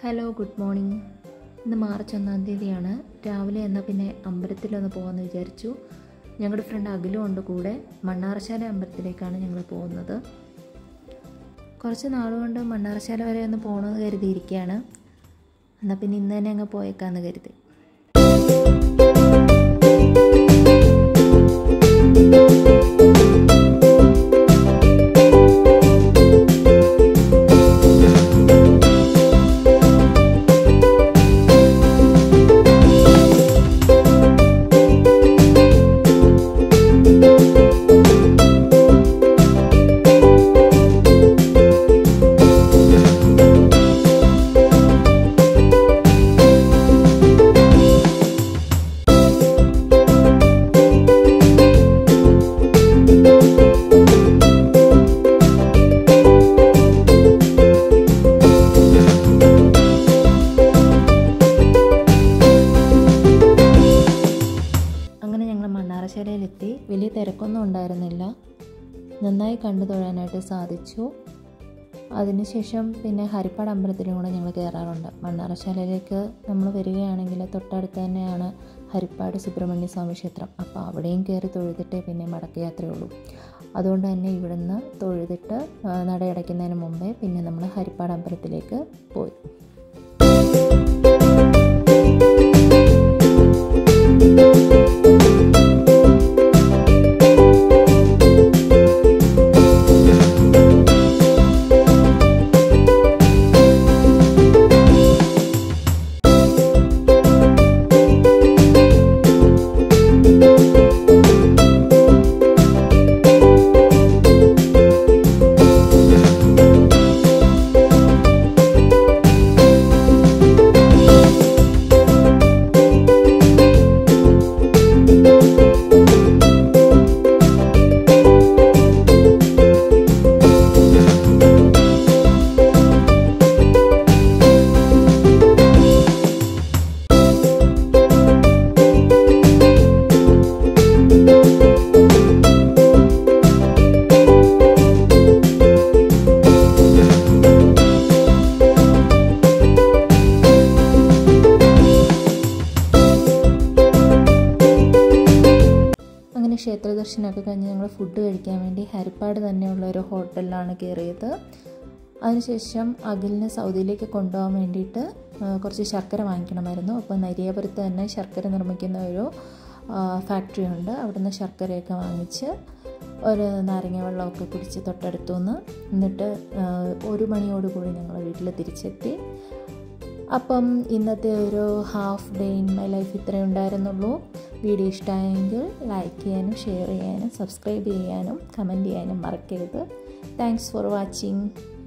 hello good morning ഇന്ന് March ഒന്നാം തീയതിയാണ് രാവിലെ എന്നാൽ പിന്നെ അമ്പലത്തിലൊന്ന് പോകാമെന്ന് വിചാരിച്ചു ഞങ്ങളുടെ ഫ്രണ്ട് അഖിലും ഉണ്ട് കൂടെ മണ്ണാറശാല അമ്പലത്തിലേക്കാണ് ഞങ്ങൾ പോകുന്നത് കുറച്ച് നാളുകൊണ്ട് മണ്ണാറശാല വരെ ഒന്ന് പോകണമെന്ന് കരുതിയിരിക്കുകയാണ് എന്നാൽ പിന്നെ ഇന്ന് തന്നെ അങ്ങ് പോയേക്കാന്ന് കരുതി അങ്ങനെ ഞങ്ങൾ മണ്ണാറശാലയിലെത്തി വലിയ തിരക്കൊന്നും ഉണ്ടായിരുന്നില്ല നന്നായി കണ്ടു തൊഴാനായിട്ട് സാധിച്ചു അതിനുശേഷം പിന്നെ ഹരിപ്പാട് അമ്പലത്തിലും കൂടെ ഞങ്ങൾ കയറാറുണ്ട് മണ്ണാറശാലയിലേക്ക് നമ്മൾ വരികയാണെങ്കിൽ തൊട്ടടുത്ത് തന്നെയാണ് ഹരിപ്പാട് സുബ്രഹ്മണ്യ സ്വാമി ക്ഷേത്രം അപ്പോൾ അവിടെയും കയറി തൊഴുതിട്ടേ പിന്നെ മടക്കയാത്രയുള്ളൂ അതുകൊണ്ട് തന്നെ ഇവിടുന്ന് തൊഴുതിട്ട് ആ, നടയടയ്ക്കുന്നതിന് മുമ്പേ പിന്നെ നമ്മൾ ഹരിപ്പാട് അമ്പലത്തിലേക്ക് പോയി അങ്ങനെ ക്ഷേത്ര ദർശനമൊക്കെ കഴിഞ്ഞ് ഞങ്ങൾ ഫുഡ് കഴിക്കാൻ വേണ്ടി ഹരിപ്പാട് തന്നെയുള്ള ഒരു ഹോട്ടലിലാണ് കയറിയത് അതിനുശേഷം അഖിലിനെ സൗദിയിലേക്ക് കൊണ്ടുപോകാൻ വേണ്ടിയിട്ട് ആ, കുറച്ച് ശർക്കര വാങ്ങിക്കണമായിരുന്നു അപ്പോൾ നരിയാപുരത്ത് തന്നെ ശർക്കര നിർമ്മിക്കുന്ന ഒരു ഫാക്ടറി ഉണ്ട് അവിടുന്ന് ശർക്കരയൊക്കെ വാങ്ങിച്ച് ഒരു നാരങ്ങ വെള്ളമൊക്കെ കുടിച്ച് തൊട്ടടുത്തുനിന്ന് എന്നിട്ട് ആ, ഒരു മണിയോടുകൂടി ഞങ്ങൾ വീട്ടിൽ തിരിച്ചെത്തി അപ്പം ഇന്നത്തെ ഒരു half day in my life ഇത്രയേ ഉണ്ടായിരുന്നുള്ളൂ വീഡിയോ ഇഷ്ടമായെങ്കിൽ ലൈക്ക് ചെയ്യാനും ഷെയർ ചെയ്യാനും സബ്സ്ക്രൈബ് ചെയ്യാനും കമൻറ്റ് ചെയ്യാനും മറക്കരുത് താങ്ക്സ് ഫോർ വാച്ചിങ്